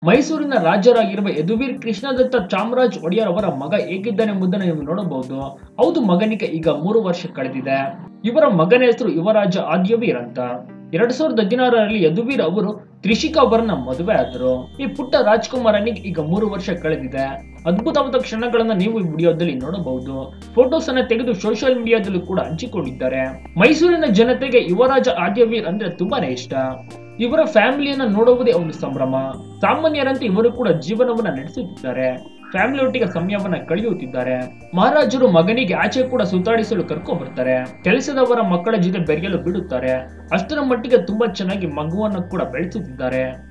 ಮೈಸೂರಿನ ರಾಜರಾಗಿರುವ ಯದುವೀರ್ ಕೃಷ್ಣದತ್ತ ಚಾಮರಾಜ್ ಒಡೆಯರ್ ಅವರ ಮಗ ಹೇಗಿದ್ದಾನೆಂಬುದನ್ನು ನೀವು ನೋಡಬಹುದು ಹೌದು ಮಗನಿಗೆ ಈಗ ಮೂರು ವರ್ಷ ಕಳೆದಿದೆ ಇವರ ಮಗನ ಹೆಸರು ಯುವರಾಜ ಆದ್ಯವೀರ್ ಅಂತ ಎರಡ್ ಸಾವಿರದ ಹದಿನಾರರಲ್ಲಿ ಯದುವೀರ್ ಅವರು ತ್ರಿಷಿಕಾ ಅವರನ್ನ ಮದುವೆ ಆದರು ಈ ಪುಟ್ಟ ರಾಜ್ಕುಮಾರನಿಗೆ ಈಗ ಮೂರು ವರ್ಷ ಕಳೆದಿದೆ ಅದ್ಭುತವಾದ ಕ್ಷಣಗಳನ್ನ ನೀವು ಈ ವಿಡಿಯೋದಲ್ಲಿ ನೋಡಬಹುದು ಫೋಟೋಸ್ ಅನ್ನ ತೆಗೆದು ಸೋಷಿಯಲ್ ಮೀಡಿಯಾದಲ್ಲೂ ಕೂಡ ಹಂಚಿಕೊಂಡಿದ್ದಾರೆ ಮೈಸೂರಿನ ಜನತೆಗೆ ಯುವರಾಜ ಆದ್ಯವೀರ್ ಅಂದ್ರೆ ತುಂಬಾನೇ ಇಷ್ಟ ಇವರ ಫ್ಯಾಮಿಲಿಯನ್ನ ನೋಡುವುದೇ ಒಂದು ಸಂಭ್ರಮ ಸಾಮಾನ್ಯರಂತೆ ಇವರು ಕೂಡ ಜೀವನವನ್ನ ನಡೆಸುತ್ತಿದ್ದಾರೆ ಫ್ಯಾಮಿಲಿ ಒಟ್ಟಿಗೆ ಸಮಯವನ್ನ ಕಳೆಯುತ್ತಿದ್ದಾರೆ ಮಹಾರಾಜರು ಮಗನಿಗೆ ಆಚೆ ಕೂಡ ಸುತ್ತಾಡಿಸಲು ಕರ್ಕೊಂಡ್ ಬರ್ತಾರೆ ಕೆಲಸದವರ ಮಕ್ಕಳ ಜೊತೆ ಬೆರೆಯಲು ಬಿಡುತ್ತಾರೆ ಅಷ್ಟರ ಮಟ್ಟಿಗೆ ತುಂಬಾ ಚೆನ್ನಾಗಿ ಮಗುವನ್ನು ಕೂಡ ಬೆಳೆಸುತ್ತಿದ್ದಾರೆ